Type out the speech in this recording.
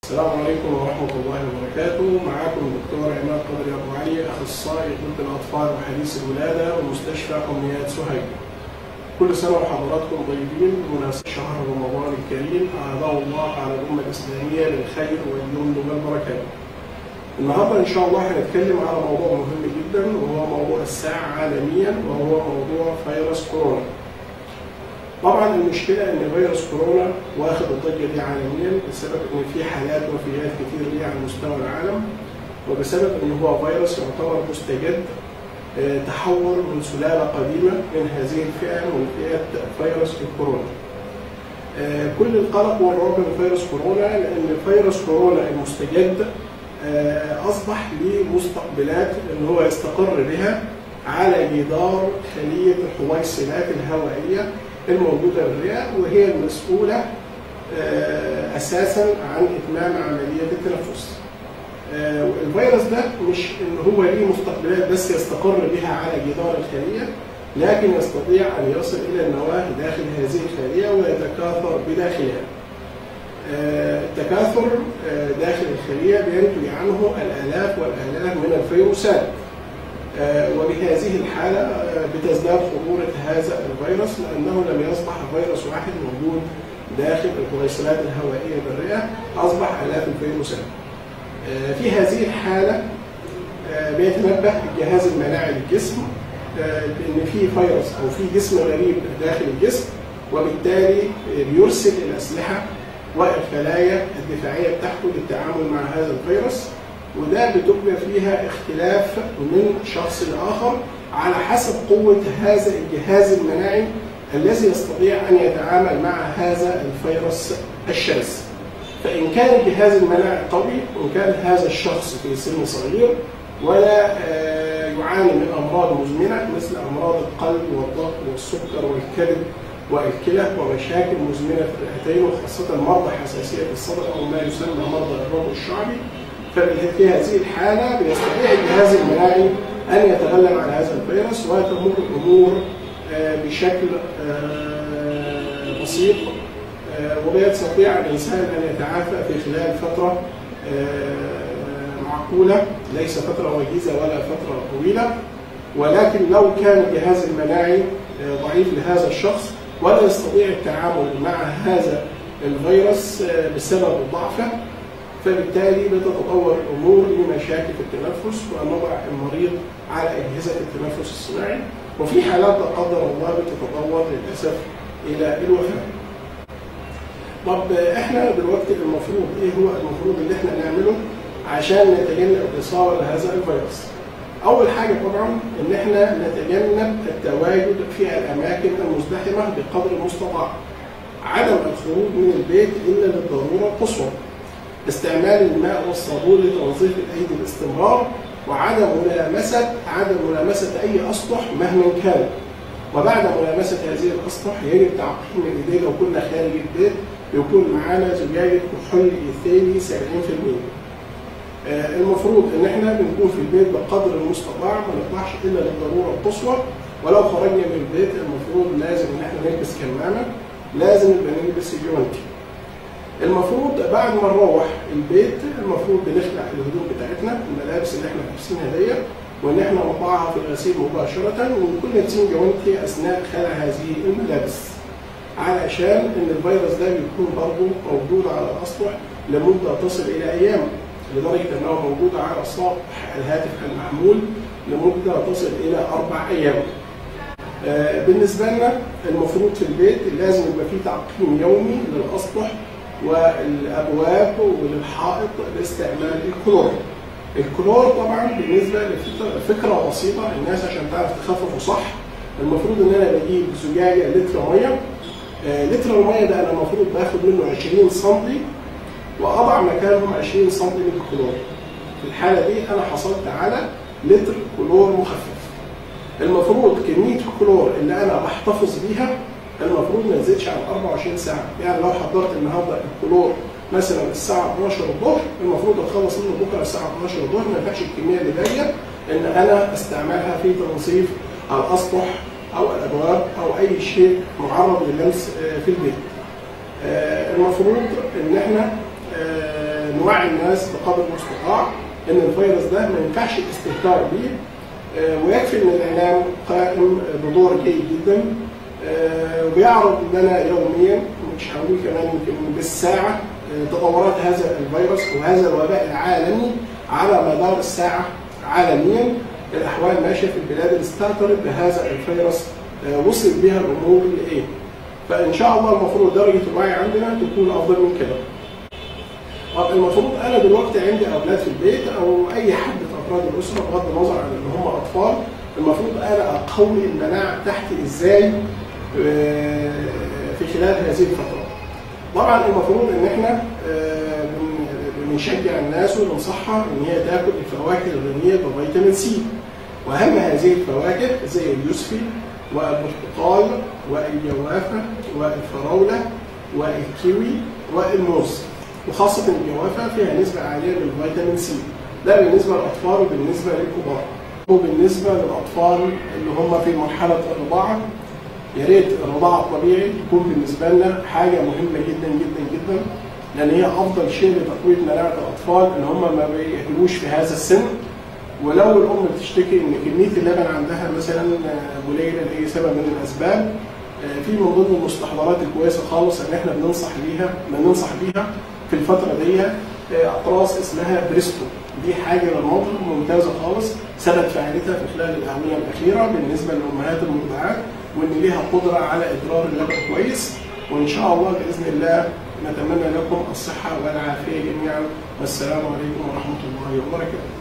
السلام عليكم ورحمة الله وبركاته معكم الدكتور عماد قدري أبو علي أخصائي طب الأطفال وحديث الولادة ومستشفى أمنيات سهيل كل سنة وحضراتكم طيبين بمناسبة شهر رمضان الكريم أعاده الله على الأمة الإسلامية للخير واليمن والبركات النهارده ان شاء الله هنتكلم على موضوع مهم جدا وهو موضوع الساعه عالميا وهو موضوع فيروس كورونا. طبعا المشكله ان فيروس كورونا واخد الضجه دي عالميا بسبب ان في حالات وفيات كتير ليه على مستوى العالم وبسبب ان هو فيروس يعتبر مستجد آه، تحول من سلاله قديمه من هذه الفئه من فئه فيروس الكورونا. آه، كل القلق والرعب من فيروس كورونا لان فيروس كورونا المستجد آه، اصبح ليه مستقبلات ان هو يستقر بها على جدار خليه الحويصلات الهوائيه الموجوده في الرئه وهي المسؤوله آه، اساسا عن اتمام عمليه التنفس. آه، الفيروس ده مش ان هو ليه مستقبلات بس يستقر بها على جدار الخليه لكن يستطيع ان يصل الى النواه داخل هذه الخليه ويتكاثر بداخلها. آه، التكاثر آه، داخل الخلية بينتج عنه الآلاف والآلاف من الفيروسات آه، وبهذه الحالة آه، بتزداد خطورة هذا الفيروس لأنه لم يصبح فيروس واحد موجود داخل الحويصلات الهوائية بالرئة أصبح آلاف الفيروسات آه، في هذه الحالة آه، بيتنبه الجهاز المناعي للجسم آه، بأن في فيروس أو في جسم غريب داخل الجسم وبالتالي آه، بيرسل الأسلحة والخلايا الدفاعية بتاعته للتعامل مع هذا الفيروس وده بتبقى فيها اختلاف من شخص لآخر على حسب قوة هذا الجهاز المناعي الذي يستطيع أن يتعامل مع هذا الفيروس الشرس فإن كان الجهاز المناعي قوي وإن كان هذا الشخص في سن صغير ولا آه، يعاني من أمراض مزمنة مثل أمراض القلب والضغط والسكر والكبد والكلى ومشاكل مزمنه في الرئتين وخاصه مرضى حساسيه الصدر او ما يسمى مرضى الربو الشعبي ففي هذه الحاله بيستطيع الجهاز المناعي ان يتغلب على هذا الفيروس وتمر الامور آه، بشكل آه، بسيط آه، وبيستطيع الانسان ان يتعافى في خلال فتره آه، معقوله ليس فتره وجيزه ولا فتره طويله ولكن لو كان الجهاز المناعي آه، ضعيف لهذا الشخص ولا يستطيع التعامل مع هذا الفيروس آه، بسبب ضعفه فبالتالي بتتطور الامور لمشاكل في التنفس ونضع المريض على اجهزه التنفس الصناعي وفي حالات لا قدر الله بتتطور للاسف الى الوفاه. طب آه، احنا دلوقتي المفروض ايه هو المفروض اللي احنا نعمله عشان نتجنب الاصابه بهذا الفيروس؟ اول حاجه طبعا ان احنا نتجنب التواجد في الاماكن المزدحمه بقدر المستطاع. عدم الخروج من البيت الا للضروره القصوى. استعمال الماء والصابون لتنظيف الايدي باستمرار وعدم ملامسه عدم ملامسه اي اسطح مهما كان. وبعد ملامسه هذه الاسطح يجب تعقيم الايدين لو كنا خارج البيت يكون معانا زجاجه كحول ايثيلي 70%. آه، المفروض ان احنا بنكون في البيت بقدر المستطاع ما نطلعش الا للضروره القصوى ولو خرجنا من البيت المفروض لازم ان احنا نلبس كمامه لازم نبقى نلبس جوانتي المفروض بعد ما نروح البيت المفروض بنخلع الهدوم بتاعتنا الملابس اللي احنا لابسينها ديت وان احنا نضعها في الغسيل مباشره ونكون لابسين جوانتي اثناء خلع هذه الملابس علشان ان الفيروس ده بيكون برضه موجود على الاسطح لمده تصل الى ايام لدرجه انه موجود على سطح الهاتف المحمول لمده تصل الى اربع ايام. آه، بالنسبه لنا المفروض في البيت لازم يبقى في تعقيم يومي للاسطح والابواب وللحائط باستعمال الكلور. الكلور طبعا بالنسبه لفكره بسيطه الناس عشان تعرف تخففه صح المفروض ان انا بجيب زجاجه لتر ميه آه، لتر الميه ده انا المفروض باخد منه 20 سم واضع مكانهم 20 سم من الكلور. في الحاله دي انا حصلت على لتر كلور مخفف. المفروض كميه الكلور اللي انا بحتفظ بيها المفروض ما تزيدش عن 24 ساعه، يعني لو حضرت النهارده الكلور مثلا الساعه 12 الظهر المفروض اتخلص منه بكره الساعه 12 الظهر ما ينفعش الكميه اللي باقيه ان انا استعملها في تنظيف الاسطح او الابواب او اي شيء معرض للمس آه، في البيت. آه، المفروض ان احنا آه، بنوعي الناس بقدر المستطاع ان الفيروس ده ما ينفعش الاستهتار بيه آه، ويكفي ان الاعلام قائم بدور جيد جدا آه، وبيعرض لنا يوميا مش هقول كمان يمكن بالساعه آه، تطورات هذا الفيروس وهذا الوباء العالمي على مدار الساعه عالميا الاحوال ماشيه في البلاد اللي استهترت بهذا الفيروس آه، وصلت بها الامور لايه؟ فان شاء الله المفروض درجه الوعي عندنا تكون افضل من كده. طب المفروض انا دلوقتي عندي اولاد في البيت او اي حد في افراد الاسره بغض النظر عن ان هم اطفال المفروض انا اقوي المناعه بتاعتي ازاي آه، في خلال هذه الفتره. طبعا المفروض ان احنا آه، بن- بنشجع الناس وننصحها ان هي تاكل الفواكه الغنيه بفيتامين سي. واهم هذه الفواكه زي اليوسفي والبرتقال والجوافه والفراوله والكيوي والموز وخاصه الجوافه فيها نسبه عاليه من الفيتامين سي ده بالنسبه للاطفال وبالنسبه للكبار وبالنسبه للاطفال اللي هم في مرحله الرضاعه يا ريت الرضاعه الطبيعي تكون بالنسبه لنا حاجه مهمه جدا جدا جدا لان هي افضل شيء لتقويه مناعه الاطفال ان هم ما بياكلوش في هذا السن ولو الام بتشتكي ان كميه اللبن عندها مثلا قليله لاي سبب من الاسباب آه، في من ضمن المستحضرات الكويسه خالص ان احنا بننصح بيها بننصح بيها في الفتره دي آه، اقراص اسمها بريستو دي حاجه للموضوع ممتازه خالص ثبت فعاليتها في خلال الاونه الاخيره بالنسبه للامهات المرضعات وان ليها قدره على ادرار اللبن كويس وان شاء الله باذن الله نتمنى لكم الصحه والعافيه جميعا والسلام عليكم ورحمه الله وبركاته